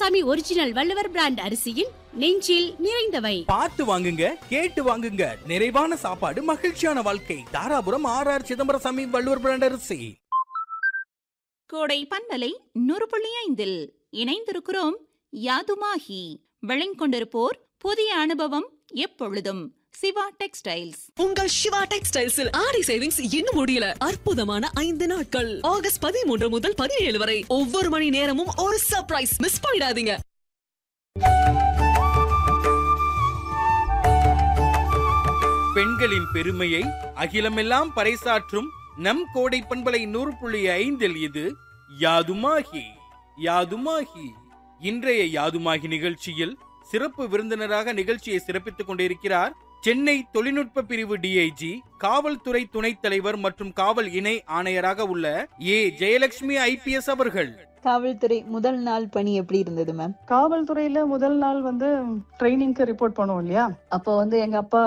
Ramasamy original Valluvar brand அரிசியின் நெஞ்சில் நிறைந்தவை பார்த்து வாங்குங்க கேட்டு வாங்குங்க நிறைவான சாப்பாடு மகிழ்ச்சியான வாழ்க்கை Dharapuram R R Chidambarasamy Valluvar brand அரிசி கோடை பண்பலை நூறு புள்ளி ஐந்தில் இணைந்திருக்கிறோம் யாதுமாகி விளைங்கொண்டிருப்போர் புதிய அனுபவம் எப்பொழுதும் சிவா டெக்ஸ்டைல்ஸ் உங்கள் சிவா டெக்ஸ்டைல்ஸில் ஆடி சேவிங்ஸ் இன்னும் முடியல அற்புதமான ஐந்து நாட்கள் ஆகஸ்ட் பதிமூன்று முதல் பதினேழு வரை ஒவ்வொரு மணி நேரமும் ஒரு சர்ப்ரைஸ் மிஸ் பண்ணிடாதீங்க பெண்களின் பெருமையை அகிலமெல்லாம் பறைசாற்றும் நம் கோடை பண்பலை நூறு புள்ளி ஐந்தில் இது யாதுமாகி யாதுமாகி இன்றைய யாதுமாகி நிகழ்ச்சியில் சிறப்பு விருந்தினராக நிகழ்ச்சியை சிறப்பித்துக் கொண்டிருக்கிறார் சென்னை தொழில்நுட்ப பிரிவு டிஐஜி காவல்துறை துணைத் தலைவர் மற்றும் காவல் இணை ஆணையராக உள்ள ஏ ஜெயலட்சுமி ஐபிஎஸ் அவர்கள் காவல்துறை முதல் நாள் பணி எப்படி இருந்தது மேம் காவல்துறையில முதல் நாள் வந்து ட்ரைனிங்க்கு ரிப்போர்ட் பண்ணுவோம் இல்லையா அப்போ வந்து எங்க அப்பா